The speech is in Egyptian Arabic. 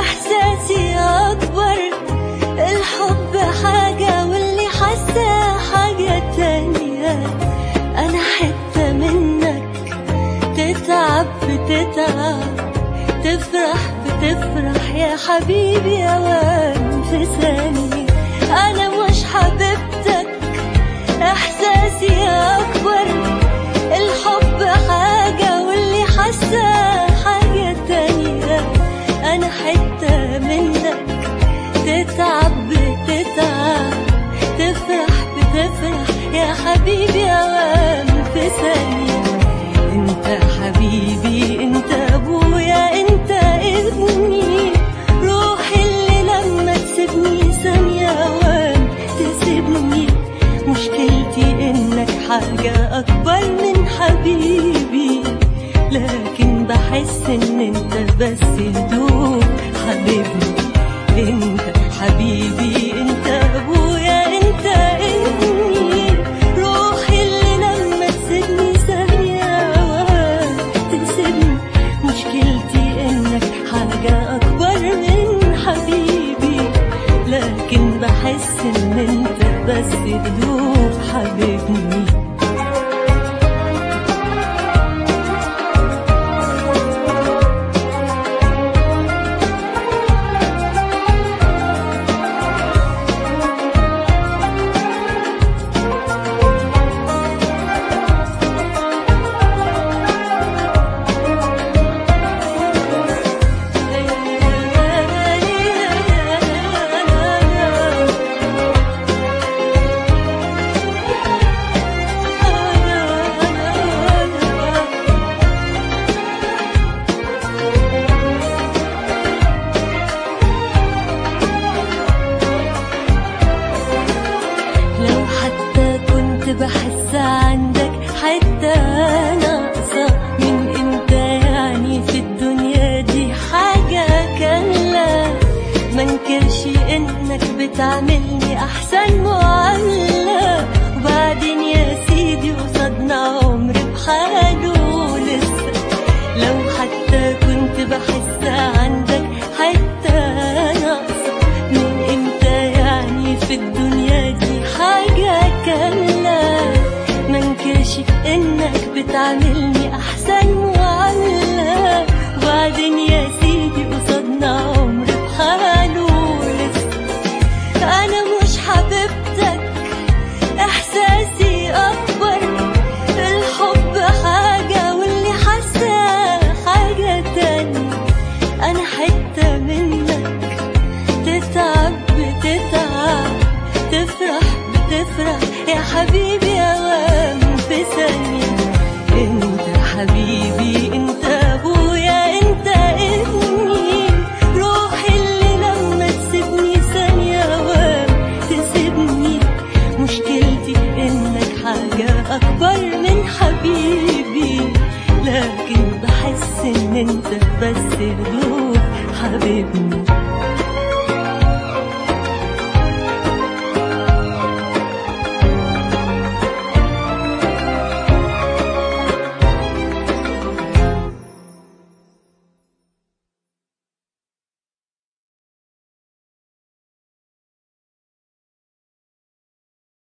احساسي اكبر الحب حاجة واللي حاساه حاجة تانية انا حتة منك تتعب بتتعب تفرح بتفرح يا حبيبي اوام في ثانية انا مش حبيبتك احساسي اكبر الحب حاجة واللي حاساه حاجة تانية انا حتة منك تتعب بتتعب تفرح بتفرح يا حبيبي اوام في ثانية انت حبيبي انت ابويا انت ابني روحي اللي لما تسيبني ثانية اوام تسيبني مشكلتي انك حاجة اكبر من حبيبي لكن بحس ان انت بس هدوء حبيبني انت حبيبي انت ابويا انت ابني روحي اللي لما تسيبني ثانية وهان تسيبني مشكلتي انك حاجة اكبر من حبيبي لكن بحس ان انت بس هدوء حبيبني لو حتى كنت بحس عندك حتى ناقصة من امتى يعني في الدنيا دي حاجة كاملة منكرش انك بتعملني احسن معاملة وبعدين يا سيدي قصادنا عمر بحاله لسه لو حتى كنت بحس عندك حتى ناقصة من امتى يعني في الدنيا دي حاجة كاملة منكرش انك بتعاملني احسن معاملة وبعدين يا سيدي قصادنا عمر بحاله لسه انا مش حبيبتك احساسي اكبر الحب حاجة واللي حاساه حاجة تانية انا حتة منك تتعب بتتعب تفرح بتفرح يا حبيبي اوام في ثانية انت حبيبي انت ابويا انت ابني روحي اللي لما تسيبني ثانية اوام تسيبني مشكلتي انك حاجة اكبر من حبيبي لكن بحس ان انت بس هدوء حبيبني